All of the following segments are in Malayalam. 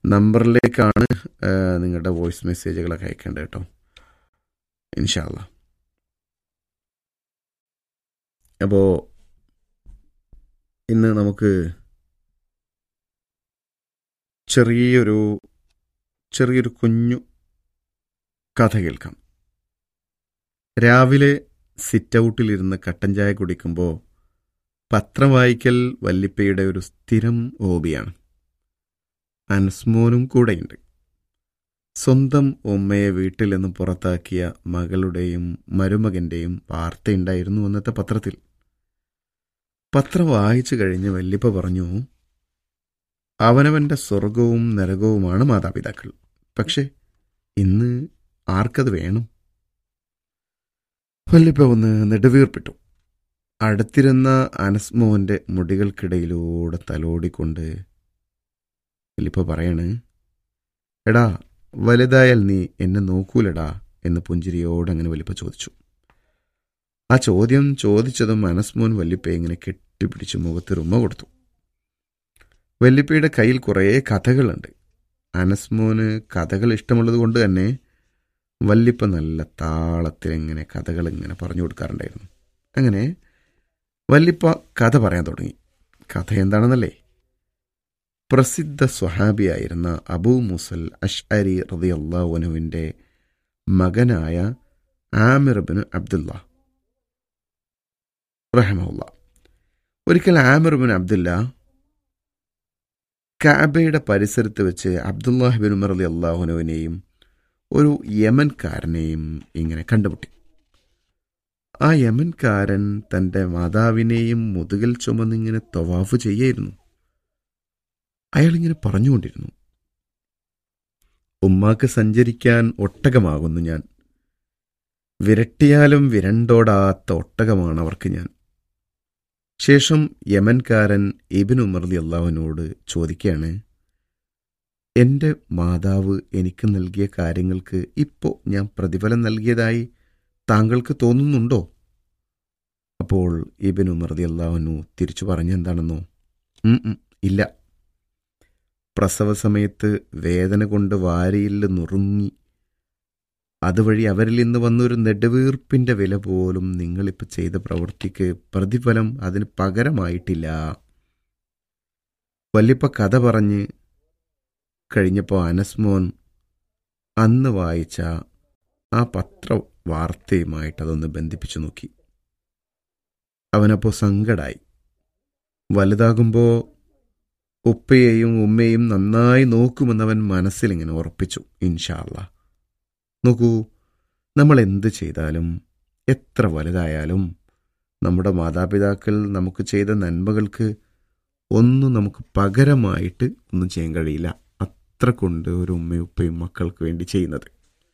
നമ്പറിലേക്കാണ് ആ, നിങ്ങളുടെ വോയിസ് മെസ്സേജുകളൊക്കെ അയക്കേണ്ടത് കേട്ടോ ഇൻഷാല്ല അപ്പോൾ ഇന്ന് നമുക്ക് ചെറിയൊരു ചെറിയൊരു കുഞ്ഞു കഥ കേൾക്കാം രാവിലെ സിറ്റ് ഔട്ടിലിരുന്ന് കട്ടൻ ചായ കുടിക്കുമ്പോൾ പത്രം വായിക്കൽ വല്ലിപ്പയുടെ ഒരു സ്ഥിരം ഹോബിയാണ് അൻസ്മോനും കൂടെയുണ്ട് സ്വന്തം ഉമ്മയെ വീട്ടിൽ നിന്ന് പുറത്താക്കിയ മകളുടെയും മരുമകന്റെയും വാർത്തയുണ്ടായിരുന്നു അന്നത്തെ പത്രത്തിൽ പത്രം വായിച്ചു കഴിഞ്ഞ് വല്ലിപ്പ പറഞ്ഞു അവനവന്റെ സ്വർഗവും നരകവുമാണ് മാതാപിതാക്കൾ പക്ഷെ ഇന്ന് ആർക്കത് വേണം വല്ലിപ്പ ഒന്ന് നെടുവീർപ്പിട്ടു അടുത്തിരുന്ന അനസ്മോന്റെ മുടികൾക്കിടയിലൂടെ തലോടിക്കൊണ്ട് വല്ലിപ്പ പറയണ് എടാ വലുതായാൽ നീ എന്നെ നോക്കൂലടാ എന്ന് പുഞ്ചിരിയോട് അങ്ങനെ വല്ലിപ്പ ചോദിച്ചു ആ ചോദ്യം ചോദിച്ചതും അനസ്മോൻ വല്ലിപ്പയെ ഇങ്ങനെ കെട്ടിപ്പിടിച്ച് മുഖത്ത് ഉമ്മ കൊടുത്തു വല്ലിപ്പയുടെ കയ്യിൽ കുറേ കഥകളുണ്ട് അനസ്മോന് കഥകൾ ഇഷ്ടമുള്ളത് കൊണ്ട് തന്നെ വല്ലിപ്പ നല്ല താളത്തിൽ ഇങ്ങനെ കഥകൾ ഇങ്ങനെ പറഞ്ഞു കൊടുക്കാറുണ്ടായിരുന്നു അങ്ങനെ വല്ലിപ്പ കഥ പറയാൻ തുടങ്ങി കഥ എന്താണെന്നല്ലേ പ്രസിദ്ധ സ്വഹാബിയായിരുന്ന അബൂ മുസൽ അഷ്അരി റതിയല്ലാവനുവിൻ്റെ മകനായ ആമിർബിന് അബ്ദുല്ല റഹമുല്ല ഒരിക്കൽ ആമിർബിൻ അബ്ദുല്ല കാബയുടെ പരിസരത്ത് വെച്ച് അബ്ദുല്ലാഹിബിൻ ഉമർ അലി അള്ളാഹുനുവിനെയും ഒരു യമൻകാരനെയും ഇങ്ങനെ കണ്ടുമുട്ടി ആ യമൻകാരൻ തൻ്റെ മാതാവിനെയും മുതുകിൽ ചുമന്നിങ്ങനെ തൊവാഫ് ചെയ്യായിരുന്നു അയാളിങ്ങനെ പറഞ്ഞുകൊണ്ടിരുന്നു ഉമ്മാക്ക് സഞ്ചരിക്കാൻ ഒട്ടകമാകുന്നു ഞാൻ വിരട്ടിയാലും വിരണ്ടോടാത്ത ഒട്ടകമാണ് അവർക്ക് ഞാൻ ശേഷം യമൻകാരൻ ഇബിൻ ഉമർലി അള്ളാഹുവിനോട് ചോദിക്കുകയാണ് എൻ്റെ മാതാവ് എനിക്ക് നൽകിയ കാര്യങ്ങൾക്ക് ഇപ്പോൾ ഞാൻ പ്രതിഫലം നൽകിയതായി താങ്കൾക്ക് തോന്നുന്നുണ്ടോ അപ്പോൾ ഇബിൻ ഉമർദി അള്ളാഹുനു തിരിച്ചു പറഞ്ഞെന്താണെന്നോ ഉം ഉം, ഇല്ല പ്രസവ സമയത്ത് വേദന കൊണ്ട് വാരിയിൽ നുറുങ്ങി അതുവഴി അവരിൽ നിന്ന് വന്നൊരു നെടുവീർപ്പിന്റെ വില പോലും നിങ്ങളിപ്പോൾ ചെയ്ത പ്രവൃത്തിക്ക് പ്രതിഫലം അതിന് പകരമായിട്ടില്ല വല്യപ്പ കഥ പറഞ്ഞ് കഴിഞ്ഞപ്പോൾ അനസ്മോൻ അന്ന് വായിച്ച ആ പത്ര വാർത്തയുമായിട്ട് അതൊന്ന് ബന്ധിപ്പിച്ചു നോക്കി അവനപ്പോൾ സങ്കടായി വലുതാകുമ്പോൾ ഉപ്പയെയും ഉമ്മയെയും നന്നായി നോക്കുമെന്നവൻ മനസ്സിലിങ്ങനെ ഉറപ്പിച്ചു ഇൻഷാല്ല നോക്കൂ നമ്മൾ എന്ത് ചെയ്താലും എത്ര വലുതായാലും നമ്മുടെ മാതാപിതാക്കൾ നമുക്ക് ചെയ്ത നന്മകൾക്ക് ഒന്നും നമുക്ക് പകരമായിട്ട് ഒന്നും ചെയ്യാൻ കഴിയില്ല അത്ര കൊണ്ട് ഒരു ഉമ്മയും ഉപ്പയും മക്കൾക്ക് വേണ്ടി ചെയ്യുന്നത്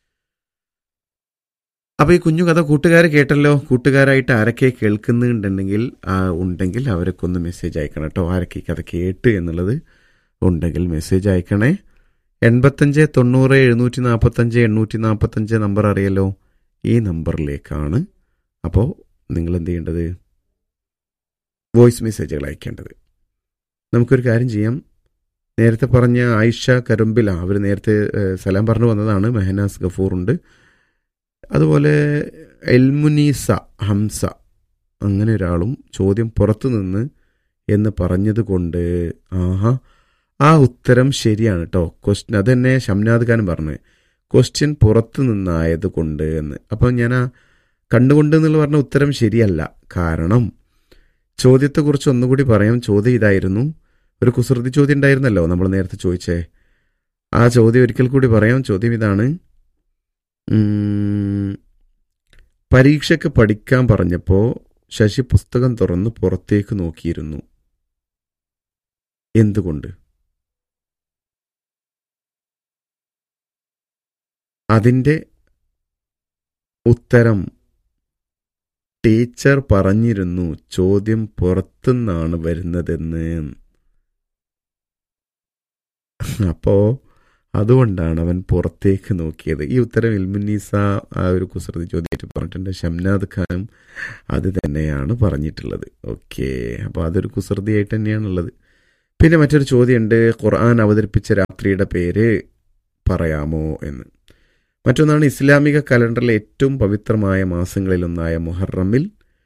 അപ്പോൾ ഈ കുഞ്ഞു കഥ കൂട്ടുകാർ കേട്ടല്ലോ കൂട്ടുകാരായിട്ട് ആരൊക്കെ കേൾക്കുന്നുണ്ടെങ്കിൽ ആ ഉണ്ടെങ്കിൽ അവരൊക്കെ ഒന്ന് മെസ്സേജ് അയക്കണം കേട്ടോ ആരൊക്കെ ഈ കഥ കേട്ട് എന്നുള്ളത് ഉണ്ടെങ്കിൽ മെസ്സേജ് അയക്കണേ എൺപത്തഞ്ച് തൊണ്ണൂറ് എഴുന്നൂറ്റി നാൽപ്പത്തഞ്ച് എണ്ണൂറ്റി നാൽപ്പത്തഞ്ച് നമ്പർ അറിയല്ലോ ഈ നമ്പറിലേക്കാണ് അപ്പോൾ നിങ്ങൾ എന്ത് ചെയ്യേണ്ടത് വോയിസ് മെസ്സേജുകൾ അയക്കേണ്ടത് നമുക്കൊരു കാര്യം ചെയ്യാം നേരത്തെ പറഞ്ഞ ആയിഷ കരുമ്പില അവർ നേരത്തെ ഏഹ്, സലാം പറഞ്ഞു വന്നതാണ് മെഹനാസ് ഗഫൂറുണ്ട് അതുപോലെ എൽമുനീസ ഹംസ അങ്ങനെ ഒരാളും ചോദ്യം പുറത്തു നിന്ന് എന്ന് പറഞ്ഞത് കൊണ്ട് ആഹാ ആ ഉത്തരം ശരിയാണ് കേട്ടോ ക്വസ്റ്റ്യൻ അതെന്നെ ഷംനാദ് ഖാൻ പറഞ്ഞു ക്വസ്റ്റ്യൻ പുറത്തു നിന്നായത് കൊണ്ട് എന്ന് അപ്പം ഞാൻ ആ കണ്ടുകൊണ്ട് എന്നുള്ള പറഞ്ഞ ഉത്തരം ശരിയല്ല കാരണം ചോദ്യത്തെക്കുറിച്ച് ഒന്നുകൂടി പറയാം ചോദ്യം ഇതായിരുന്നു ഒരു കുസൃതി ചോദ്യം ഉണ്ടായിരുന്നല്ലോ നമ്മൾ നേരത്തെ ചോദിച്ചേ ആ ചോദ്യം ഒരിക്കൽ കൂടി പറയാം ചോദ്യം ഇതാണ് ഉം, പരീക്ഷയ്ക്ക് പഠിക്കാൻ പറഞ്ഞപ്പോൾ ശശി പുസ്തകം തുറന്ന് പുറത്തേക്ക് നോക്കിയിരുന്നു എന്തുകൊണ്ട് അതിൻ്റെ ഉത്തരം ടീച്ചർ പറഞ്ഞിരുന്നു ചോദ്യം പുറത്തുനിന്നാണ് വരുന്നതെന്ന് അപ്പോ അതുകൊണ്ടാണ് അവൻ പുറത്തേക്ക് നോക്കിയത് ഈ ഉത്തരം ഇൽമുന്നീസ ആ ഒരു കുസൃതി ചോദ്യമായിട്ട് പറഞ്ഞിട്ടുണ്ട് ഷംനാദ് ഖാനും അത് തന്നെയാണ് പറഞ്ഞിട്ടുള്ളത് ഓക്കെ അപ്പോൾ അതൊരു കുസൃതിയായിട്ട് തന്നെയാണുള്ളത് പിന്നെ മറ്റൊരു ചോദ്യമുണ്ട് ഖുർആൻ അവതരിപ്പിച്ച രാത്രിയുടെ പേര് പറയാമോ എന്ന് മറ്റൊന്നാണ് ഇസ്ലാമിക കലണ്ടറിലെ ഏറ്റവും പവിത്രമായ മാസങ്ങളിലൊന്നായ മുഹറമിൽ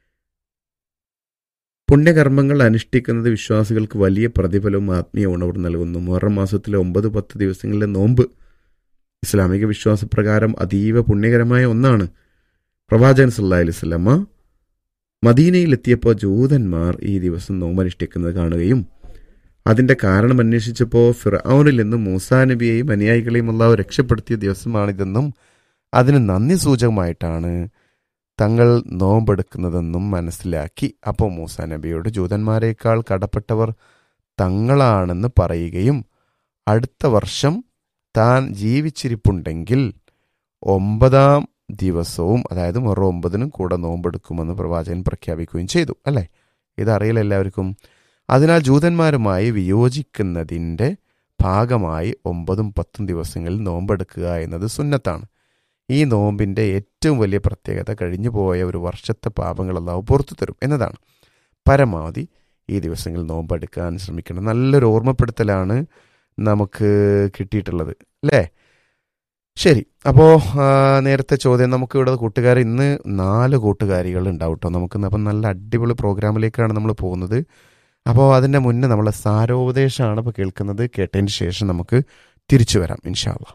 പുണ്യകർമ്മങ്ങൾ അനുഷ്ഠിക്കുന്നത് വിശ്വാസികൾക്ക് വലിയ പ്രതിഫലവും ആത്മീയ ഉണർവ് നൽകുന്നു മുഹറം മാസത്തിലെ ഒമ്പത് പത്ത് ദിവസങ്ങളിലെ നോമ്പ് ഇസ്ലാമിക വിശ്വാസപ്രകാരം അതീവ പുണ്യകരമായ ഒന്നാണ് പ്രവാചകൻ സല്ലാ അലിസ്ലമ്മ മദീനയിലെത്തിയപ്പോൾ ജൂതന്മാർ ഈ ദിവസം നോമ്പനുഷ്ഠിക്കുന്നത് കാണുകയും അതിന്റെ കാരണം അന്വേഷിച്ചപ്പോൾ ഫിറൌനിൽ നിന്നും മൂസാ നബിയെയും അനുയായികളെയും അള്ളാഹു രക്ഷപ്പെടുത്തിയ ദിവസമാണിതെന്നും അതിന് നന്ദി സൂചകമായിട്ടാണ് തങ്ങൾ നോമ്പെടുക്കുന്നതെന്നും മനസ്സിലാക്കി അപ്പോൾ മൂസാ നബിയോട് ജൂതന്മാരെക്കാൾ കടപ്പെട്ടവർ തങ്ങളാണെന്ന് പറയുകയും അടുത്ത വർഷം താൻ ജീവിച്ചിരിപ്പുണ്ടെങ്കിൽ ഒമ്പതാം ദിവസവും അതായത് മുറ ഒമ്പതിനും കൂടെ നോമ്പെടുക്കുമെന്ന് പ്രവാചകൻ പ്രഖ്യാപിക്കുകയും ചെയ്തു അല്ലേ ഇതറിയില്ല എല്ലാവർക്കും അതിനാൽ ജൂതന്മാരുമായി വിയോജിക്കുന്നതിൻ്റെ ഭാഗമായി ഒമ്പതും പത്തും ദിവസങ്ങളിൽ നോമ്പെടുക്കുക എന്നത് സുന്നത്താണ് ഈ നോമ്പിൻ്റെ ഏറ്റവും വലിയ പ്രത്യേകത കഴിഞ്ഞു പോയ ഒരു വർഷത്തെ പാപങ്ങൾ അല്ലാവ് പുറത്തു തരും എന്നതാണ് പരമാവധി ഈ ദിവസങ്ങളിൽ നോമ്പെടുക്കാൻ ശ്രമിക്കണം നല്ലൊരു ഓർമ്മപ്പെടുത്തലാണ് നമുക്ക് കിട്ടിയിട്ടുള്ളത് അല്ലേ ശരി അപ്പോൾ നേരത്തെ ചോദ്യം നമുക്ക് ഇവിടെ കൂട്ടുകാർ ഇന്ന് നാല് കൂട്ടുകാരികൾ ഉണ്ടാവും കേട്ടോ നമുക്ക് അപ്പം നല്ല അടിപൊളി പ്രോഗ്രാമിലേക്കാണ് നമ്മൾ പോകുന്നത് അപ്പോൾ അതിൻ്റെ മുന്നേ നമ്മൾ സാരോപദേശമാണ് ഇപ്പോൾ കേൾക്കുന്നത് കേട്ടതിന് ശേഷം നമുക്ക് തിരിച്ചു വരാം ഇൻഷാല്ല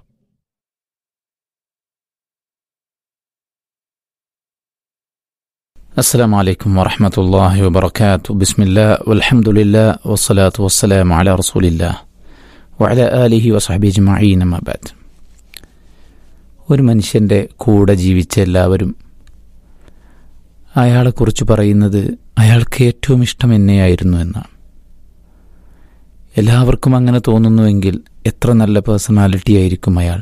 السلام عليكم ورحمة الله وبركاته بسم الله والحمد لله والصلاة والسلام على رسول الله وعلى آله وصحبه أجمعين ما بعد ഒരു മനുഷ്യൻ്റെ കൂടെ ജീവിച്ച എല്ലാവരും അയാളെക്കുറിച്ച് പറയുന്നത് അയാൾക്ക് ഏറ്റവും ഇഷ്ടം എന്നെയായിരുന്നു എന്നാണ് എല്ലാവർക്കും അങ്ങനെ തോന്നുന്നുവെങ്കിൽ എത്ര നല്ല പേഴ്സണാലിറ്റി ആയിരിക്കും അയാൾ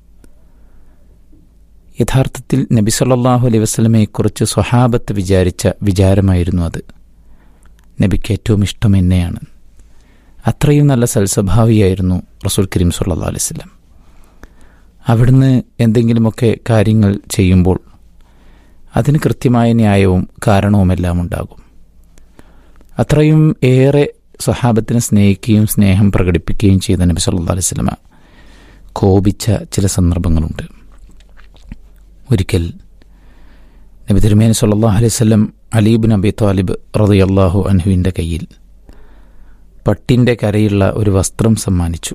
യഥാർത്ഥത്തിൽ നബി സല്ലാഹു അലൈഹി വസ്ലമയെക്കുറിച്ച് സ്വഹാബത്ത് വിചാരിച്ച വിചാരമായിരുന്നു അത് നബിക്ക് ഏറ്റവും ഇഷ്ടം എന്നെയാണ് അത്രയും നല്ല സൽസ്വഭാവിയായിരുന്നു റസൂൽ കരീം സല്ലാ അലൈഹി സ്വലം അവിടുന്ന് എന്തെങ്കിലുമൊക്കെ കാര്യങ്ങൾ ചെയ്യുമ്പോൾ അതിന് കൃത്യമായ ന്യായവും കാരണവുമെല്ലാം ഉണ്ടാകും അത്രയും ഏറെ സ്വഹാബത്തിനെ സ്നേഹിക്കുകയും സ്നേഹം പ്രകടിപ്പിക്കുകയും ചെയ്ത നബി സല്ലാ അലൈഹി സ്വലമ കോപിച്ച ചില സന്ദർഭങ്ങളുണ്ട് ഒരിക്കൽ നബി തിരുമേനി സല്ലാ അലൈവല്ലം അലീബ് നബി താലിബ് റതിയല്ലാഹു അൻഹുവിൻ്റെ കയ്യിൽ പട്ടിൻ്റെ കരയുള്ള ഒരു വസ്ത്രം സമ്മാനിച്ചു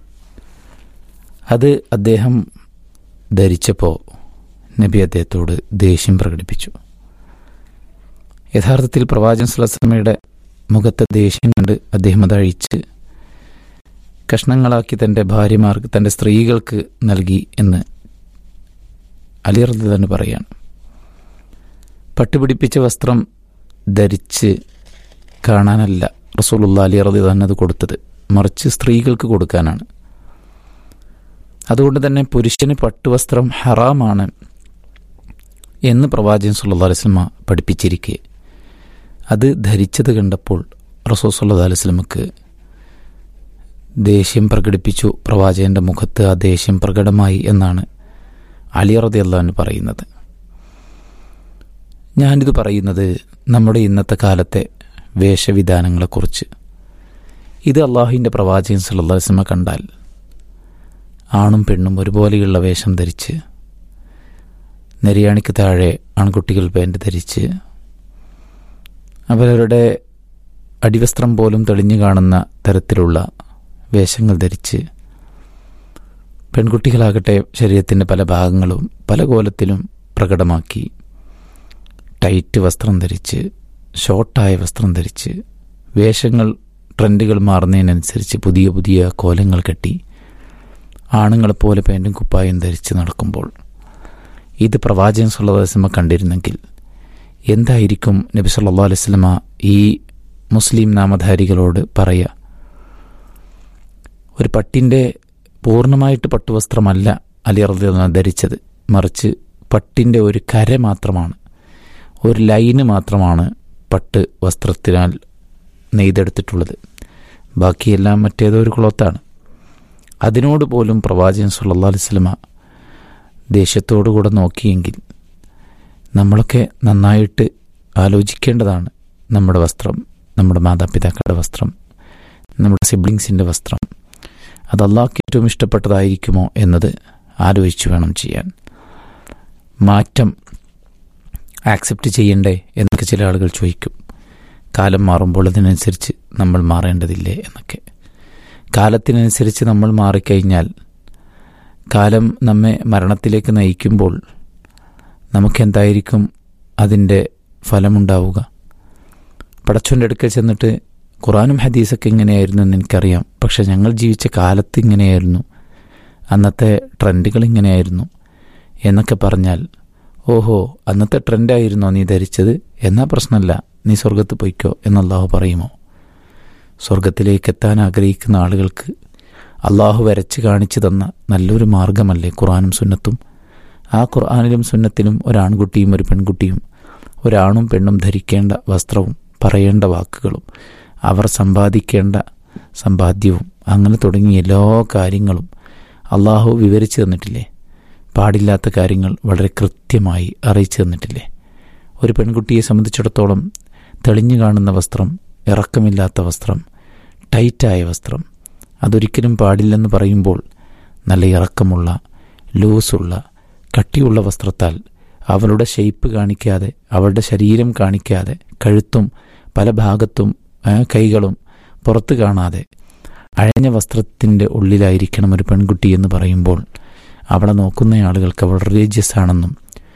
അത് അദ്ദേഹം ധരിച്ചപ്പോൾ നബി അദ്ദേഹത്തോട് ദേഷ്യം പ്രകടിപ്പിച്ചു യഥാർത്ഥത്തിൽ പ്രവാചകൻ സുലസ്ലമയുടെ മുഖത്തെ ദേഷ്യം കണ്ട് അദ്ദേഹം അതഴിച്ച് കഷ്ണങ്ങളാക്കി തൻ്റെ ഭാര്യമാർക്ക് തൻ്റെ സ്ത്രീകൾക്ക് നൽകി എന്ന് അലിറത് തന്നെ പറയാണ് പട്ടുപിടിപ്പിച്ച വസ്ത്രം ധരിച്ച് കാണാനല്ല റസൂലുള്ള അലി റതി തന്നെ അത് കൊടുത്തത് മറിച്ച് സ്ത്രീകൾക്ക് കൊടുക്കാനാണ് അതുകൊണ്ട് തന്നെ പുരുഷന് പട്ടുവസ്ത്രം ഹറാമാണ് എന്ന് പ്രവാചകൻ സുല്ലാ അലിസ്ലമ പഠിപ്പിച്ചിരിക്കെ അത് ധരിച്ചത് കണ്ടപ്പോൾ റസൂൽ സുല്ലാ അലിസ്ലമക്ക് ദേഷ്യം പ്രകടിപ്പിച്ചു പ്രവാചകന്റെ മുഖത്ത് ആ ദേഷ്യം പ്രകടമായി എന്നാണ് അലി റതി അള്ളഹാന് പറയുന്നത് ഞാനിത് പറയുന്നത് നമ്മുടെ ഇന്നത്തെ കാലത്തെ വേഷവിധാനങ്ങളെക്കുറിച്ച് ഇത് അള്ളാഹുവിൻ്റെ പ്രവാചകൻ സല്ലാസ്മ കണ്ടാൽ ആണും പെണ്ണും ഒരുപോലെയുള്ള വേഷം ധരിച്ച് നെരിയാണിക്ക് താഴെ ആൺകുട്ടികൾ പാൻറ് ധരിച്ച് അവരവരുടെ അടിവസ്ത്രം പോലും തെളിഞ്ഞു കാണുന്ന തരത്തിലുള്ള വേഷങ്ങൾ ധരിച്ച് പെൺകുട്ടികളാകട്ടെ ശരീരത്തിൻ്റെ പല ഭാഗങ്ങളും പല കോലത്തിലും പ്രകടമാക്കി ടൈറ്റ് വസ്ത്രം ധരിച്ച് ഷോർട്ടായ വസ്ത്രം ധരിച്ച് വേഷങ്ങൾ ട്രെൻഡുകൾ മാറുന്നതിനനുസരിച്ച് പുതിയ പുതിയ കോലങ്ങൾ കെട്ടി ആണുങ്ങളെപ്പോലെ പാൻറ്റും കുപ്പായം ധരിച്ച് നടക്കുമ്പോൾ ഇത് പ്രവാചകൻ സുല്ലാസ്ലമ കണ്ടിരുന്നെങ്കിൽ എന്തായിരിക്കും നബി സല്ലാ അലൈവലമ ഈ മുസ്ലിം നാമധാരികളോട് പറയുക ഒരു പട്ടിൻ്റെ പൂർണ്ണമായിട്ട് പട്ടുവസ്ത്രമല്ല അലി റതി ധരിച്ചത് മറിച്ച് പട്ടിൻ്റെ ഒരു കര മാത്രമാണ് ഒരു ലൈന് മാത്രമാണ് പട്ട് വസ്ത്രത്തിനാൽ നെയ്തെടുത്തിട്ടുള്ളത് ബാക്കിയെല്ലാം മറ്റേതോ ഒരു ക്ലോത്താണ് അതിനോട് പോലും പ്രവാചകൻ സല്ലാ അലിസ്ലമ ദേഷ്യത്തോടുകൂടെ നോക്കിയെങ്കിൽ നമ്മളൊക്കെ നന്നായിട്ട് ആലോചിക്കേണ്ടതാണ് നമ്മുടെ വസ്ത്രം നമ്മുടെ മാതാപിതാക്കളുടെ വസ്ത്രം നമ്മുടെ സിബ്ലിങ്സിൻ്റെ വസ്ത്രം അത് അള്ളാഹ്ക്ക് ഏറ്റവും ഇഷ്ടപ്പെട്ടതായിരിക്കുമോ എന്നത് ആലോചിച്ച് വേണം ചെയ്യാൻ മാറ്റം ആക്സെപ്റ്റ് ചെയ്യണ്ടേ എന്നൊക്കെ ചില ആളുകൾ ചോദിക്കും കാലം മാറുമ്പോൾ അതിനനുസരിച്ച് നമ്മൾ മാറേണ്ടതില്ലേ എന്നൊക്കെ കാലത്തിനനുസരിച്ച് നമ്മൾ മാറിക്കഴിഞ്ഞാൽ കാലം നമ്മെ മരണത്തിലേക്ക് നയിക്കുമ്പോൾ നമുക്കെന്തായിരിക്കും അതിൻ്റെ ഫലമുണ്ടാവുക പടച്ചോൻ്റെ അടുക്കൽ ചെന്നിട്ട് ഖുറാനും ഹദീസൊക്കെ ഇങ്ങനെയായിരുന്നു എന്ന് എനിക്കറിയാം പക്ഷെ ഞങ്ങൾ ജീവിച്ച കാലത്ത് ഇങ്ങനെയായിരുന്നു അന്നത്തെ ട്രെൻഡുകൾ ഇങ്ങനെയായിരുന്നു എന്നൊക്കെ പറഞ്ഞാൽ ഓഹോ അന്നത്തെ ട്രെൻഡായിരുന്നോ നീ ധരിച്ചത് എന്നാ പ്രശ്നമല്ല നീ സ്വർഗത്ത് പൊയ്ക്കോ എന്നല്ലാഹു പറയുമോ സ്വർഗത്തിലേക്ക് എത്താൻ ആഗ്രഹിക്കുന്ന ആളുകൾക്ക് അള്ളാഹു വരച്ച് കാണിച്ചു തന്ന നല്ലൊരു മാർഗമല്ലേ ഖുറാനും സുന്നത്തും ആ ഖുർആാനിലും സുന്നത്തിലും ഒരാൺകുട്ടിയും ഒരു പെൺകുട്ടിയും ഒരാണും പെണ്ണും ധരിക്കേണ്ട വസ്ത്രവും പറയേണ്ട വാക്കുകളും അവർ സമ്പാദിക്കേണ്ട സമ്പാദ്യവും അങ്ങനെ തുടങ്ങിയ എല്ലാ കാര്യങ്ങളും അള്ളാഹു വിവരിച്ചു തന്നിട്ടില്ലേ പാടില്ലാത്ത കാര്യങ്ങൾ വളരെ കൃത്യമായി അറിയിച്ചു തന്നിട്ടില്ലേ ഒരു പെൺകുട്ടിയെ സംബന്ധിച്ചിടത്തോളം തെളിഞ്ഞു കാണുന്ന വസ്ത്രം ഇറക്കമില്ലാത്ത വസ്ത്രം ടൈറ്റായ വസ്ത്രം അതൊരിക്കലും പാടില്ലെന്ന് പറയുമ്പോൾ നല്ല ഇറക്കമുള്ള ലൂസുള്ള കട്ടിയുള്ള വസ്ത്രത്താൽ അവളുടെ ഷെയ്പ്പ് കാണിക്കാതെ അവളുടെ ശരീരം കാണിക്കാതെ കഴുത്തും പല ഭാഗത്തും ആ, കൈകളും പുറത്ത് കാണാതെ അഴഞ്ഞ വസ്ത്രത്തിൻ്റെ ഉള്ളിലായിരിക്കണം ഒരു പെൺകുട്ടി എന്ന് പറയുമ്പോൾ അവളെ നോക്കുന്ന ആളുകൾക്ക് അവൾ റിലീജിയസ് ആണെന്നും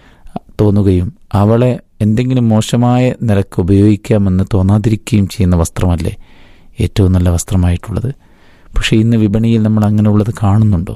തോന്നുകയും അവളെ എന്തെങ്കിലും മോശമായ നിലക്ക് ഉപയോഗിക്കാമെന്ന് തോന്നാതിരിക്കുകയും ചെയ്യുന്ന വസ്ത്രമല്ലേ ഏറ്റവും നല്ല വസ്ത്രമായിട്ടുള്ളത് പക്ഷേ ഇന്ന് വിപണിയിൽ നമ്മൾ അങ്ങനെയുള്ളത് കാണുന്നുണ്ടോ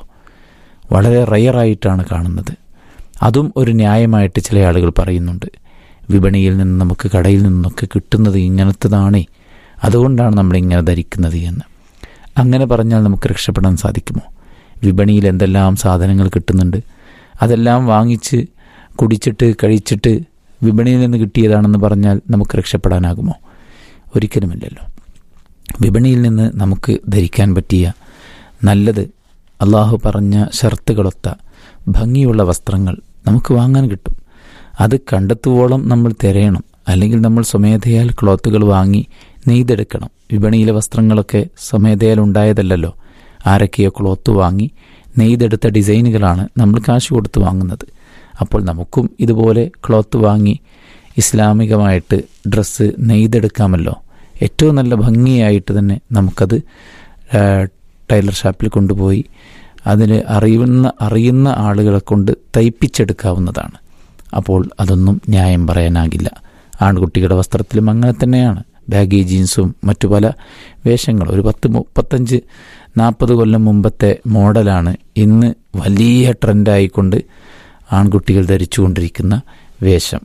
വളരെ റയറായിട്ടാണ് കാണുന്നത് അതും ഒരു ന്യായമായിട്ട് ചില ആളുകൾ പറയുന്നുണ്ട് വിപണിയിൽ നിന്ന് നമുക്ക് കടയിൽ നിന്നൊക്കെ കിട്ടുന്നത് ഇങ്ങനത്തതാണേ അതുകൊണ്ടാണ് നമ്മൾ ഇങ്ങനെ ധരിക്കുന്നത് എന്ന് അങ്ങനെ പറഞ്ഞാൽ നമുക്ക് രക്ഷപ്പെടാൻ സാധിക്കുമോ വിപണിയിൽ എന്തെല്ലാം സാധനങ്ങൾ കിട്ടുന്നുണ്ട് അതെല്ലാം വാങ്ങിച്ച് കുടിച്ചിട്ട് കഴിച്ചിട്ട് വിപണിയിൽ നിന്ന് കിട്ടിയതാണെന്ന് പറഞ്ഞാൽ നമുക്ക് രക്ഷപ്പെടാനാകുമോ ഒരിക്കലുമില്ലല്ലോ വിപണിയിൽ നിന്ന് നമുക്ക് ധരിക്കാൻ പറ്റിയ നല്ലത് അള്ളാഹു പറഞ്ഞ ഷർത്തുകളൊത്ത ഭംഗിയുള്ള വസ്ത്രങ്ങൾ നമുക്ക് വാങ്ങാൻ കിട്ടും അത് കണ്ടെത്തുവോളം നമ്മൾ തിരയണം അല്ലെങ്കിൽ നമ്മൾ സ്വമേധയാൽ ക്ലോത്തുകൾ വാങ്ങി നെയ്തെടുക്കണം വിപണിയിലെ വസ്ത്രങ്ങളൊക്കെ സ്വമേധയാൽ ഉണ്ടായതല്ലല്ലോ ആരൊക്കെയോ ക്ലോത്ത് വാങ്ങി നെയ്തെടുത്ത ഡിസൈനുകളാണ് നമ്മൾ കാശ് കൊടുത്ത് വാങ്ങുന്നത് അപ്പോൾ നമുക്കും ഇതുപോലെ ക്ലോത്ത് വാങ്ങി ഇസ്ലാമികമായിട്ട് ഡ്രസ്സ് നെയ്തെടുക്കാമല്ലോ ഏറ്റവും നല്ല ഭംഗിയായിട്ട് തന്നെ നമുക്കത് ആ, ടൈലർ ഷാപ്പിൽ കൊണ്ടുപോയി അതിന് അറിയുന്ന അറിയുന്ന ആളുകളെ കൊണ്ട് തയ്പ്പിച്ചെടുക്കാവുന്നതാണ് അപ്പോൾ അതൊന്നും ന്യായം പറയാനാകില്ല ആൺകുട്ടികളുടെ വസ്ത്രത്തിലും അങ്ങനെ തന്നെയാണ് ബാഗി ജീൻസും മറ്റു പല വേഷങ്ങൾ ഒരു പത്ത് മുപ്പത്തഞ്ച് നാൽപ്പത് കൊല്ലം മുമ്പത്തെ മോഡലാണ് ഇന്ന് വലിയ ട്രെൻഡായിക്കൊണ്ട് ആൺകുട്ടികൾ ധരിച്ചുകൊണ്ടിരിക്കുന്ന വേഷം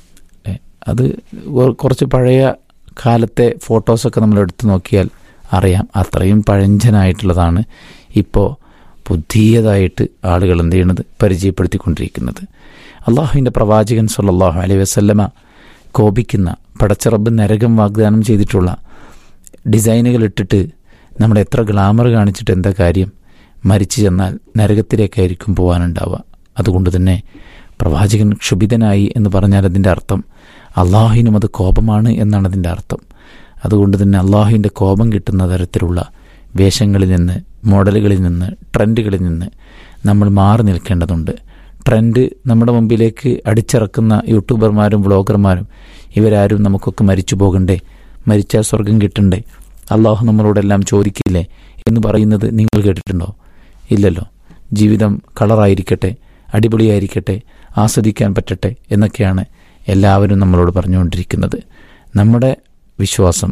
ഏ, അത് കൊ- കുറച്ച് പഴയ കാലത്തെ ഫോട്ടോസൊക്കെ നമ്മൾ എടുത്തു നോക്കിയാൽ അറിയാം അത്രയും പഴഞ്ചനായിട്ടുള്ളതാണ് ഇപ്പോൾ പുതിയതായിട്ട് ആളുകൾ എന്ത് ചെയ്യണത് പരിചയപ്പെടുത്തിക്കൊണ്ടിരിക്കുന്നത് അള്ളാഹുവിൻ്റെ പ്രവാചകൻ സല്ലല്ലാഹു അലൈഹി വസല്ലമ കോപിക്കുന്ന പടച്ചറബ് നരകം വാഗ്ദാനം ചെയ്തിട്ടുള്ള ഡിസൈനുകൾ ഇട്ടിട്ട് നമ്മൾ എത്ര ഗ്ലാമർ കാണിച്ചിട്ട് എന്താ കാര്യം മരിച്ചു ചെന്നാൽ നരകത്തിലേക്കായിരിക്കും പോകാനുണ്ടാവുക അതുകൊണ്ട് തന്നെ പ്രവാചകൻ ക്ഷുഭിതനായി എന്ന് പറഞ്ഞാൽ അതിൻ്റെ അർത്ഥം അള്ളാഹുവിനും അത് കോപമാണ് എന്നാണ് അതിൻ്റെ അർത്ഥം അതുകൊണ്ട് തന്നെ അള്ളാഹുവിൻ്റെ കോപം കിട്ടുന്ന തരത്തിലുള്ള വേഷങ്ങളിൽ നിന്ന് മോഡലുകളിൽ നിന്ന് ട്രെൻഡുകളിൽ നിന്ന് നമ്മൾ മാറി നിൽക്കേണ്ടതുണ്ട് ട്രെൻഡ് നമ്മുടെ മുമ്പിലേക്ക് അടിച്ചിറക്കുന്ന യൂട്യൂബർമാരും വ്ളോഗർമാരും ഇവരാരും നമുക്കൊക്കെ മരിച്ചു പോകണ്ടേ മരിച്ചാൽ സ്വർഗം കിട്ടണ്ടേ അള്ളാഹു നമ്മളോടെല്ലാം ചോദിക്കില്ലേ എന്ന് പറയുന്നത് നിങ്ങൾ കേട്ടിട്ടുണ്ടോ ഇല്ലല്ലോ ജീവിതം കളറായിരിക്കട്ടെ അടിപൊളിയായിരിക്കട്ടെ ആസ്വദിക്കാൻ പറ്റട്ടെ എന്നൊക്കെയാണ് എല്ലാവരും നമ്മളോട് പറഞ്ഞുകൊണ്ടിരിക്കുന്നത് നമ്മുടെ വിശ്വാസം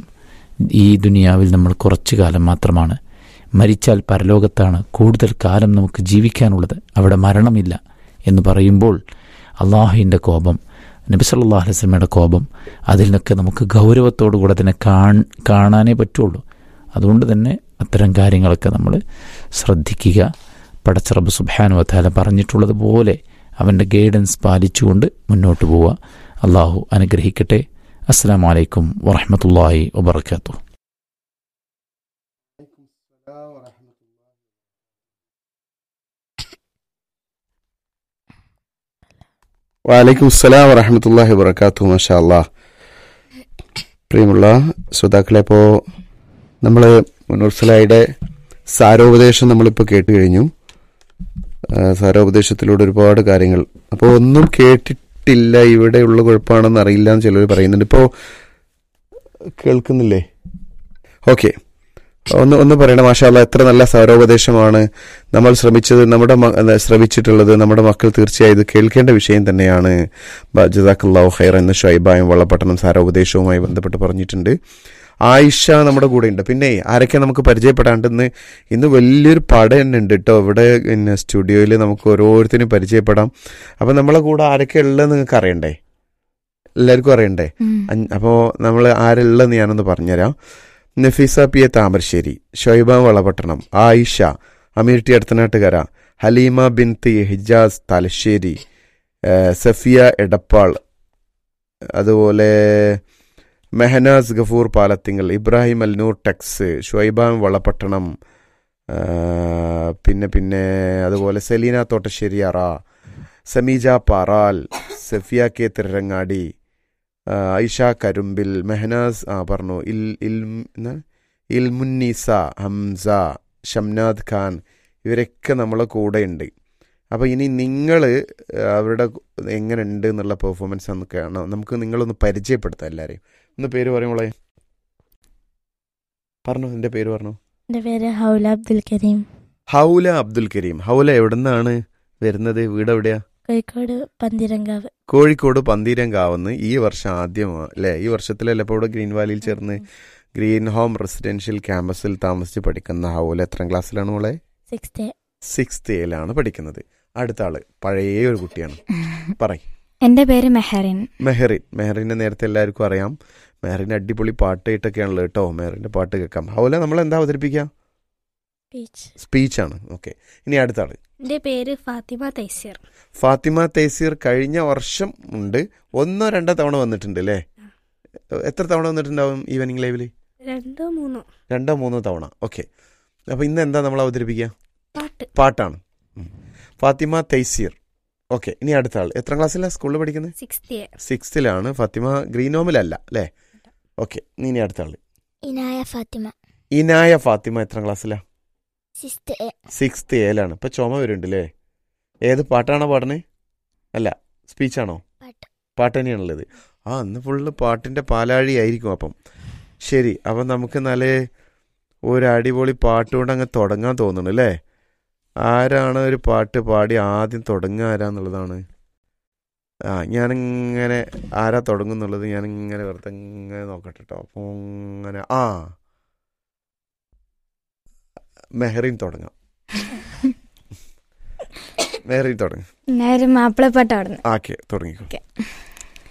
ഈ ദുനിയാവിൽ നമ്മൾ കുറച്ചു കാലം മാത്രമാണ് മരിച്ചാൽ പരലോകത്താണ് കൂടുതൽ കാലം നമുക്ക് ജീവിക്കാനുള്ളത് അവിടെ മരണമില്ല എന്ന് പറയുമ്പോൾ അള്ളാഹുവിൻ്റെ കോപം നബി സല്ലല്ലാഹു അലൈഹി വസല്ലമയുടെ കോപം അതിൽ നിന്നൊക്കെ നമുക്ക് ഗൗരവത്തോടു കൂടെ തന്നെ കാൺ കാണാനേ പറ്റുള്ളൂ അതുകൊണ്ട് തന്നെ അത്തരം കാര്യങ്ങളൊക്കെ നമ്മൾ ശ്രദ്ധിക്കുക പടച്ചറബ് സുബാനു വത്താല പറഞ്ഞിട്ടുള്ളതുപോലെ അവൻ്റെ ഗൈഡൻസ് പാലിച്ചുകൊണ്ട് മുന്നോട്ട് പോവുക അള്ളാഹു അനുഗ്രഹിക്കട്ടെ അസ്സാം വലൈക്കും വറഹമത്തല്ലാഹി വബർക്കാത്തു വാലൈക്കും അസ്സലാം വറഹമത്തല്ലാഹി വബർക്കാത്തു മാഷാ അല്ലാ പ്രിയമുള്ള ശ്രോതാക്കളെ ഇപ്പോൾ നമ്മൾ മുനൂർസലായുടെ സാരോപദേശം നമ്മളിപ്പോൾ കേട്ട് കഴിഞ്ഞു ആ, സാരോപദേശത്തിലൂടെ ഒരുപാട് കാര്യങ്ങൾ അപ്പോൾ ഒന്നും കേട്ടിട്ടില്ല ഇവിടെയുള്ള കുഴപ്പമാണെന്ന് അറിയില്ല എന്ന് ചിലർ പറയുന്നുണ്ട് ഇപ്പോൾ കേൾക്കുന്നില്ലേ ഓക്കെ ഒന്ന് ഒന്ന് പറയണം മാഷാല്ല എത്ര നല്ല സാരോപദേശമാണ് നമ്മൾ ശ്രമിച്ചത് നമ്മുടെ മ- അല്ല, ശ്രമിച്ചിട്ടുള്ളത് നമ്മുടെ മക്കൾ തീർച്ചയായും ഇത് കേൾക്കേണ്ട വിഷയം തന്നെയാണ് ബ- ജസാഖല്ലാഹു ഖൈർ എന്ന ഷൈബായും വള്ളപ്പട്ടണം സാരോപദേശവുമായി ബന്ധപ്പെട്ട് പറഞ്ഞിട്ടുണ്ട് ആയിഷ നമ്മുടെ കൂടെ ഉണ്ട് പിന്നെ ആരൊക്കെ നമുക്ക് പരിചയപ്പെടാണ്ട് ഇന്ന് ഇന്ന് വലിയൊരു പട തന്നെ ഉണ്ട് കേട്ടോ ഇവിടെ പിന്നെ സ്റ്റുഡിയോയിൽ നമുക്ക് ഓരോരുത്തരും പരിചയപ്പെടാം അപ്പം നമ്മളെ കൂടെ ആരൊക്കെ ഉള്ളത് നിങ്ങൾക്ക് അറിയണ്ടേ എല്ലാവർക്കും അറിയണ്ടേ അഞ്ച്- അപ്പോ നമ്മൾ ആരുള്ളതെന്ന് ഞാനൊന്ന് പറഞ്ഞുതരാം Nafeesa P A Thamarassery Shoiba Valapattanam Ayisha Ameer T അടുത്തനാട്ടുകര ഹലീമ ബിൻ തി ഹിജാസ് തലശ്ശേരി ഏഹ് സഫിയ എടപ്പാൾ അതുപോലെ മെഹനാസ് ഗഫൂർ പാലത്തിങ്കൽ ഇബ്രാഹിം അൽനൂർ ടെക്സ് ഷുഐബാം വളപട്ടണം ഏഹ് പിന്നെ പിന്നെ അതുപോലെ സെലീന തോട്ടശ്ശേരി അറ സമീജ പാറാൽ സഫിയ കെ തിരങ്ങാടി ആ, ഐഷ കരുമ്പിൽ മെഹനാസ് ആ പറഞ്ഞു ഇൽ ഇൽ എന്താണ്? ഇൽമുന്നീസ ഹംസ ഷംനാദ് ഖാൻ ഇവരൊക്കെ നമ്മളെ കൂടെ ഉണ്ട് അപ്പോൾ ഇനി നിങ്ങൾ അവരുടെ എങ്ങനെ ഉണ്ട് എന്നുള്ള പെർഫോമൻസ് ഒന്ന് കാണാം നമുക്ക് നിങ്ങളൊന്ന് പരിചയപ്പെടുത്താം എല്ലാവരെയും ഒന്ന് പേര് പറയുമ്പോളേ പറഞ്ഞു എൻ്റെ പേര് പറഞ്ഞു എൻ്റെ പേര് ഹൗല അബ്ദുൽ കരീം ഹൗല അബ്ദുൽ കരീം ഹൗല എവിടെ നിന്നാണ് വരുന്നത് വീട് എവിടെയാ കോഴിക്കോട് പന്തിരങ്കാവ് കോഴിക്കോട് പന്തീരങ്കാവുന്ന് ഈ വർഷം ആദ്യമാണ് അല്ലേ ഈ വർഷത്തിലല്ലേ ഇപ്പോൾ ഇവിടെ ഗ്രീൻ വാലിയിൽ ചേർന്ന് ഗ്രീൻ ഹോം റെസിഡൻഷ്യൽ ക്യാമ്പസിൽ താമസിച്ച് പഠിക്കുന്ന ഹൗല എത്രാം ക്ലാസ്സിലാണ് മോളെ സിക്സ്ത് സിക്സ്ത് എയിലാണ് പഠിക്കുന്നത് അടുത്ത ആള് പഴയ ഒരു കുട്ടിയാണ് പറയ് എൻ്റെ പേര് മെഹറിൻ മെഹറിൻ മെഹറിനെ നേരത്തെ എല്ലാവർക്കും അറിയാം മെഹറിൻ അടിപൊളി പാട്ട് ഇട്ടൊക്കെയാണല്ലോ കേട്ടോ മെഹറിന്റെ പാട്ട് കേൾക്കാം ഹൗല നമ്മൾ എന്താ അവതരിപ്പിക്കുക ബീച്ച് സ്പീച്ചാണ് ഓക്കെ ഇനി അടുത്ത ആള് എൻ്റെ പേര് ഫാത്തിമ തൈസീർ ഫാത്തിമ തേസീർ കഴിഞ്ഞ വർഷം ഉണ്ട് ഒന്നോ രണ്ടോ തവണ വന്നിട്ടുണ്ട് അല്ലേ എത്ര തവണ വന്നിട്ടുണ്ടാവും ഈവനിങ് ലൈവിൽ രണ്ടോ മൂന്നോ രണ്ടോ മൂന്നോ തവണ ഓക്കെ അപ്പോൾ ഇന്ന് എന്താ നമ്മൾ അവതരിപ്പിക്കുക പാട്ട് പാട്ടാണ് ഉം. ഫാത്തിമ തൈസീർ ഓക്കെ ഇനി അടുത്ത ആൾ എത്ര ക്ലാസ്സിലാണ് സ്കൂളിൽ പഠിക്കുന്നത് സിക്സ്ത് സിക്സ്ത്തിലാണ് ഫാത്തിമ ഗ്രീൻ ഹോമിലല്ല അല്ലേ ഓക്കെ ഇനി അടുത്ത ആൾ ഇനായ ഫാത്തിമ ഇനായ ഫാത്തിമ എത്ര ക്ലാസ്സിലാണ് സിക്സ്ത് എ സിക്സ്ത് ഏലാണ് ഇപ്പം ചുമ വരുന്നുണ്ട് അല്ലേ ഏത് പാട്ടാണോ പാടണേ അല്ല സ്പീച്ചാണോ പാട്ട് പാട്ട് തന്നെയാണുള്ളത് ആ അന്ന് ഫുള്ള് പാട്ടിൻ്റെ പാലാഴി ആയിരിക്കും അപ്പം ശരി അപ്പം നമുക്ക് നല്ല ഒരു അടിപൊളി പാട്ട് കൊണ്ട് അങ്ങ് തുടങ്ങാൻ തോന്നുന്നു അല്ലേ ആരാണ് ഒരു പാട്ട് പാടി ആദ്യം തുടങ്ങുക ആരാന്നുള്ളതാണ് ആ ഞാനിങ്ങനെ ആരാ തുടങ്ങുന്നുള്ളത് ഞാനിങ്ങനെ വെറുതെ ഇങ്ങനെ നോക്കട്ടെ കേട്ടോ അപ്പോൾ അങ്ങനെ ആ മെഹറിൻ തുടങ്ങാം മെഹറിൻ തുടങ്ങും ഞാൻ ഒരു മാപ്പിളപ്പാട്ട് പാടുന്നു ആക്കെ തുടങ്ങിക്കോ ഓക്കെ